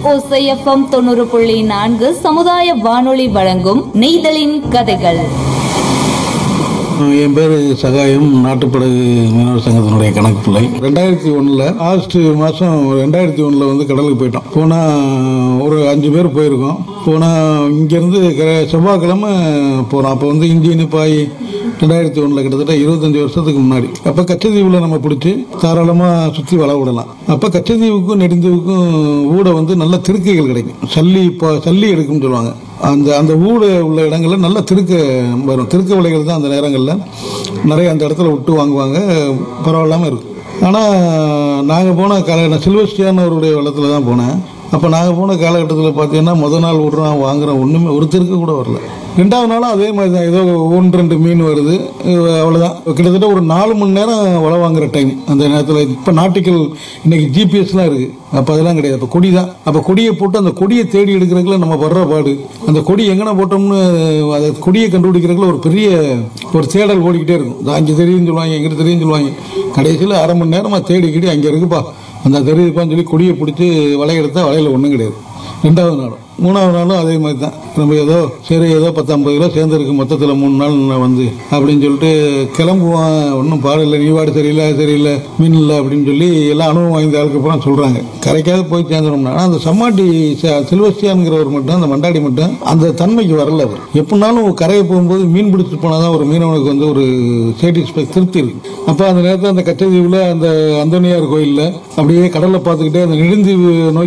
ஓசைஎஃப்எம் தொண்ணூறு புள்ளி நான்கு சமுதாய வானொலி வழங்கும் நெய்தலின் கதைகள் என் பேர் சகாயம் நாட்டுப்படகு மீனவர் சங்கத்தினுடைய கணக்கு பிள்ளை ரெண்டாயிரத்தி ஒன்றில் ஆகஸ்ட் மாதம் ரெண்டாயிரத்தி ஒன்றில் வந்து கடலுக்கு போயிட்டோம் போனால் ஒரு அஞ்சு பேர் போயிருக்கோம் போனால் இங்கேருந்து செவ்வாய்க்கிழமை போகிறோம் அப்போ வந்து இந்தியன் பாய் ரெண்டாயிரத்தி ஒன்றில் கிட்டத்தட்ட இருபத்தஞ்சி வருஷத்துக்கு முன்னாடி அப்போ கச்சத்தீவில் நம்ம பிடிச்சி தாராளமாக சுற்றி வள விடலாம் அப்போ கச்சத்தீவுக்கும் நெடுந்தீவுக்கும் ஊட வந்து நல்ல திருக்கைகள் கிடைக்கும் சல்லி இப்போ சல்லி எடுக்கும்னு சொல்லுவாங்க அந்த அந்த ஊடு உள்ள இடங்கள்ல நல்ல திருக்க வரும் திருக்க விலைகள் தான் அந்த நேரங்களில் நிறைய அந்த இடத்துல விட்டு வாங்குவாங்க பரவாயில்லாமல் இருக்கும் ஆனால் நாங்கள் போன கால நான் சில்வஸ்டியான் அவருடைய வளத்தில் தான் போனேன் அப்போ நாங்கள் போன காலகட்டத்தில் பார்த்தீங்கன்னா முத நாள் விட்றோம் வாங்குறோம் ஒன்றுமே ஒரு திருக்கு கூட வரல ரெண்டாவது நாளும் அதே மாதிரி தான் ஏதோ ஒன்று ரெண்டு மீன் வருது அஹ் அவ்வளவுதான் கிட்டத்தட்ட ஒரு நாலு மணி நேரம் வலை வாங்குற டைம் அந்த நேரத்தில் இப்போ நாட்டிக்கல் இன்னைக்கு ஜிபிஎஸ்லாம் இருக்கு அப்போ அதெல்லாம் கிடையாது அப்போ கொடி தான் அப்போ கொடியை போட்டு அந்த கொடியை தேடி எடுக்கிறதுக்குள்ள நம்ம படுற பாடு அந்த கொடி எங்கன போட்டோம்னு அதை கொடியை கண்டுபிடிக்கிறதுக்குள்ள ஒரு பெரிய ஒரு தேடல் ஓடிக்கிட்டே இருக்கும் இதோ அங்கே தெரியும்னு சொல்லுவாங்க எங்கிட்ட தெரியும்னு சொல்லுவாங்க கடைசியில் அரை மணி நேரமாக தேடிக்கிட்டு அங்கே இருக்குப்பா அந்த தெரியுதுப்பான்னு சொல்லி கொடியை பிடிச்சி வலை எடுத்தா வலையில் ஒன்றும் கிடையாது ரெண்டாவது நாளும் மூணாவது நாளும் அதே மாதிரி தான் நம்ம ஏதோ சரி ஏதோ பத்து ஐம்பது கிலோ சேர்ந்துருக்கு மொத்தத்தில் மூணு நாள் நான் வந்து அப்படின்னு சொல்லிட்டு கிளம்புவான் ஒன்றும் பாடல நீ வாடு சரியில்லை அது சரியில்லை மீன் இல்லை அப்படின்னு சொல்லி எல்லாம் அனுபவம் வாய்ந்த ஆளுக்கு அப்புறம் சொல்கிறாங்க கரைக்காவது போய் சேர்ந்துடணும்னா ஆனால் அந்த சம்மாட்டி ச- சில்வஸ்டியான்கிறவர் மட்டும் அந்த மண்டாடி மட்டும் அந்த தன்மைக்கு வரல அவர் எப்படினாலும் கரையை போகும்போது மீன் பிடிச்சிட்டு போனால் தான் ஒரு மீனவனுக்கு வந்து ஒரு சேட்டிஸ்ஃபை திருப்தி இருக்கு அப்போ அந்த நேரத்தில் அந்த கச்சத்தீவில் அந்த அந்தோனியார் கோயிலில் அப்படியே கடலை பார்த்துக்கிட்டே அந்த நெடுந்தீவு நோக்கி